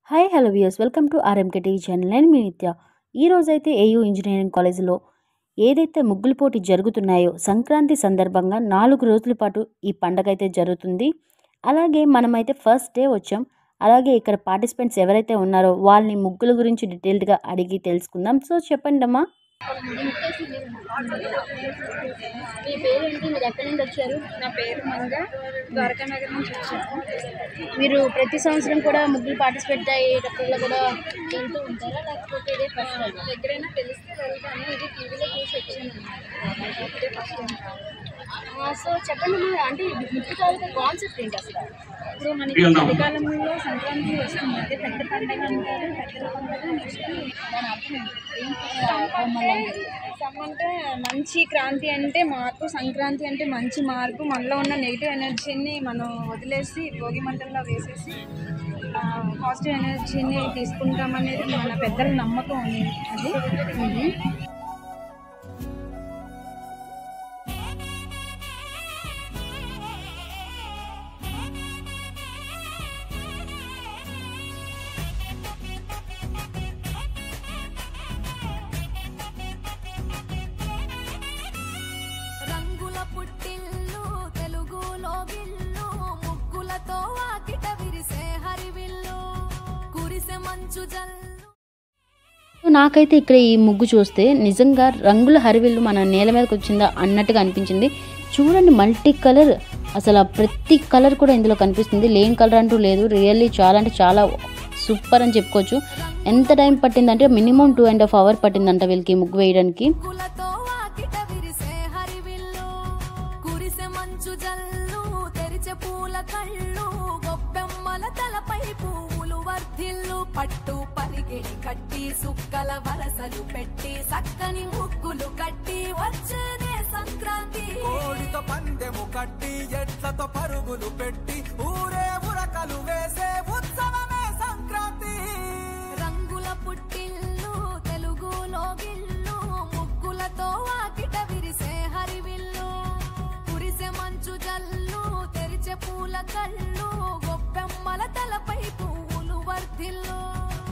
hi hello viewers welcome to RMK TV channel నేను మీ నిత్య ఈ రోజైతే ఏయూ ఇంజనీరింగ్ కాలేజీలో ఏదైతే ముగ్గుల పోటీ జరుగుతున్నాయో సంక్రాంతి సందర్భంగా నాలుగు రోజుల పాటు ఈ పండగ అయితే జరుగుతుంది అలాగే మనమైతే ఫస్ట్ డే వచ్చాం అలాగే ఇక్కడ పార్టిసిపెంట్స్ ఎవరైతే ఉన్నారో వాళ్ళని ముగ్గుల గురించి డీటెయిల్డ్గా అడిగి తెలుసుకుందాం సో చెప్పండి అమ్మా మీ పేరేంటి మీరు ఎక్కడి నుండి వచ్చారు నా పేరు మంగ ద్వారకా నగర్ నుంచి వచ్చాను మీరు ప్రతి సంవత్సరం కూడా ముగ్గులు పార్టిసిపేట్ అయ్యేటప్పుడు కూడా వెళ్తూ ఉంటారా లేకపోతే ఇదే ఫస్ట్ టైం ఎక్కడైనా తెలిస్తే వెళ్తాను ఇది టీవీలో చూసి వచ్చాను ఇదే ఫస్ట్ టైం సో చెప్పండి మా అంటే ముగ్గు తాలూకా కాన్సెప్ట్ ఏంటి అసలు ఇప్పుడు మనకి చలికాలంలో సంక్రాంతి వస్తుంది అదే పెద్ద పండుగ అంటారు పెద్దల పండుగ నెక్స్ట్ దాని అర్థం ఏంటి సమ్ అంటే మంచి క్రాంతి అంటే మార్పు సంక్రాంతి అంటే మంచి మార్పు మనలో ఉన్న నెగిటివ్ ఎనర్జీని మనం వదిలేసి భోగి మంటల్లో వేసేసి పాజిటివ్ ఎనర్జీని తీసుకుంటామనేది మన పెద్దల నమ్మకం అనేది అది రంగుల పుట్టిల్లు తెలుగులో గిల్లు ముగ్గులతో వాకిట విరిసే హరివిల్లు కురిసే మంచు జల్లు సో నాకైతే ఇక్కడ ఈ ముగ్గు చూస్తే నిజంగా రంగుల హరివిల్లు మన నేల మీదకి వచ్చిందా అన్నట్టుగా అనిపించింది చూడండి మల్టీ కలర్ అసలు ఆ ప్రతి కలర్ కూడా ఇందులో కనిపిస్తుంది లేని కలర్ అంటూ లేదు రియల్లీ చాలా అంటే చాలా సూపర్ అని చెప్పుకోవచ్చు ఎంత టైం పట్టిందంటే minimum two and half hour పట్టిందంట వీళ్ళకి ఈ ముగ్గు వేయడానికి ముగ్గులతో వాకిట విరిసే హరివిల్లు కురిసే మంచు జల్లు తెరిచే పూల కళ్ళు గొబ్బెమ్మల తలపై పువ్వులు వర్ధిల్లు పట్టు పరిగిడి కట్టి సుక్కల వరసలు పెట్టి సక్కని ముగ్గులు కట్టి వచ్చేదే సంక్రాంతి కోడితో పందెము కట్టి ఎట్లతో పరుగులు పెట్టి ఊరే ఉరకలు వేసే ఉత్సవమే సంక్రాంతి రంగుల పుట్టిల్లు తెలుగులో గిల్లు ముగ్గులతో వాకిట విరిసే హరివిల్లు కురిసే మంచు జల్లు తెరిచే పూల కళ్ళు గొబ్బెమ్మల తలపై పువ్వులు వర్ధిల్లు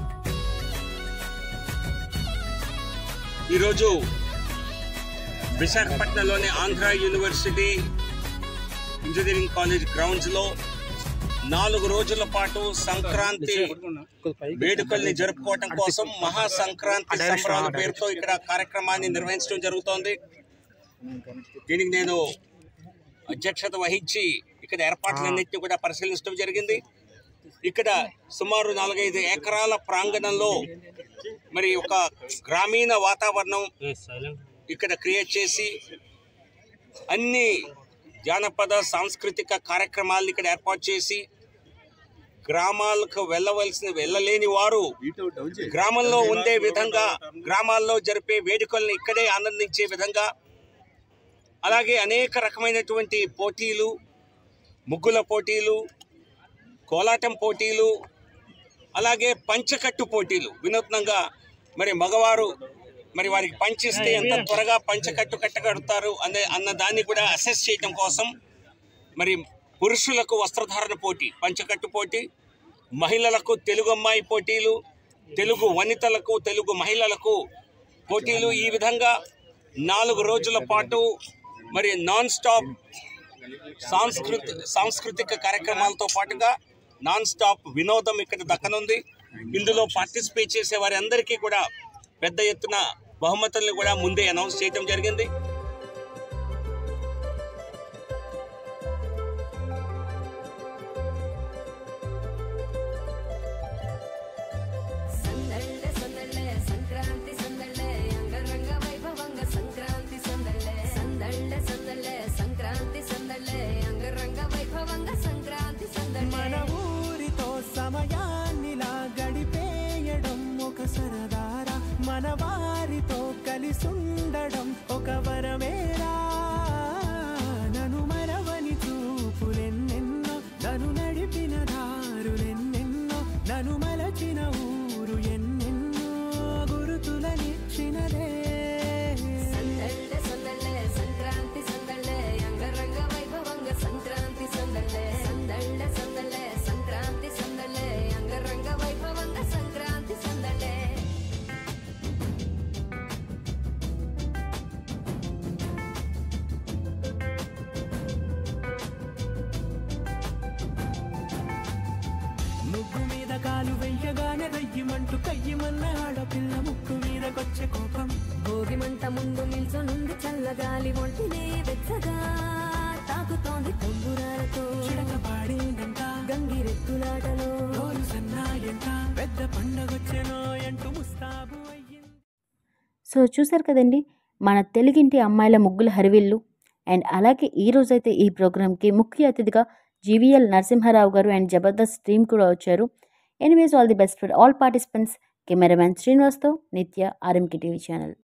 ఈరోజు విశాఖపట్నంలోని Andhra university engineering college grounds లో నాలుగు రోజుల పాటు సంక్రాంతి వేడుకల్ని జరుపుకోవటం కోసం మహా సంక్రాంతి సంబరాల పేరుతో ఇక్కడ కార్యక్రమాన్ని నిర్వహించడం జరుగుతోంది దీనికి నేను అధ్యక్షత వహించి ఇక్కడ ఏర్పాట్లన్నింటినీ కూడా పరిశీలించడం జరిగింది ఇక్కడ సుమారు నాలుగైదు ఎకరాల ప్రాంగణంలో మరి ఒక గ్రామీణ వాతావరణం ఇక్కడ క్రియేట్ చేసి అన్ని జానపద సాంస్కృతిక కార్యక్రమాలను ఇక్కడ ఏర్పాటు చేసి గ్రామాలకు వెళ్ళవలసిన వెళ్ళలేని వారు గ్రామంలో ఉండే విధంగా గ్రామాల్లో జరిపే వేడుకల్ని ఇక్కడే ఆనందించే విధంగా అలాగే అనేక రకమైనటువంటి పోటీలు ముగ్గుల పోటీలు కోలాటం పోటీలు అలాగే పంచకట్టు పోటీలు వినూత్నంగా మరి మగవారు మరి వారికి పంచిస్తే ఎంత త్వరగా పంచకట్టు కట్టగలుగుతారు అనే అన్న దాన్ని కూడా అసెస్ చేయటం కోసం మరి పురుషులకు వస్త్రధారణ పోటీ పంచకట్టు పోటీ మహిళలకు తెలుగు అమ్మాయి పోటీలు తెలుగు వనితలకు తెలుగు మహిళలకు పోటీలు ఈ విధంగా నాలుగు రోజుల పాటు మరి నాన్ స్టాప్ సాంస్కృతి సాంస్కృతిక కార్యక్రమాలతో పాటుగా నాన్ స్టాప్ వినోదం ఇక్కడ దక్కనుంది ఇందులో పార్టిసిపేట్ చేసే వారి అందరికీ కూడా పెద్ద ఎత్తున బహుమతులను కూడా ముందే అనౌన్స్ చేయడం జరిగింది సందళ్ళే సందళ్ళే సంక్రాంతి సందళ్ళే అంగరంగ వైభవంగ సంక్రాంతి సందళ్ళే సందళ్ళే సందళ్ళే సంక్రాంతి సందళ్ళే అంగరంగ వైభవంగ సంక్రాంతి సందళ్ళే మన ఊరితో సమయాన్నిలా గడిపేయడం ఒక సరదారా మన వారితో కలిసుండడం ఒక వర చూడగానే రయ్యమంటూ కయ్యమన్న ఆడపిల్ల ముక్కు మీదకొచ్చే కోపం భోగి మంట ముందు నిల్చొనుంది చల్లగాలి ఒంటినే వెచ్చగా తాకుతోంది తంబురాలతో చిడక పాడిందంట గంగిరెద్దులాటలో రోజు సన్నాయంట పెద్ద పండగొచ్చెనో అంటూ ముస్తాబు అయ్యింది సో చూసారు కదండి మన తెలుగింటి అమ్మాయిల ముగ్గుల హరివిల్లు అండ్ అలాగే ఈ రోజైతే ఈ ప్రోగ్రామ్కి ముఖ్య అతిథిగా జీవీఎల్ నరసింహారావు గారు అండ్ జబర్దస్త్ టీమ్ కూడా వచ్చారు anyways all the best for all participants cameraman శ్రీనివాస్తో నిత్య ఆర్ఎంకి టీవీ ఛానల్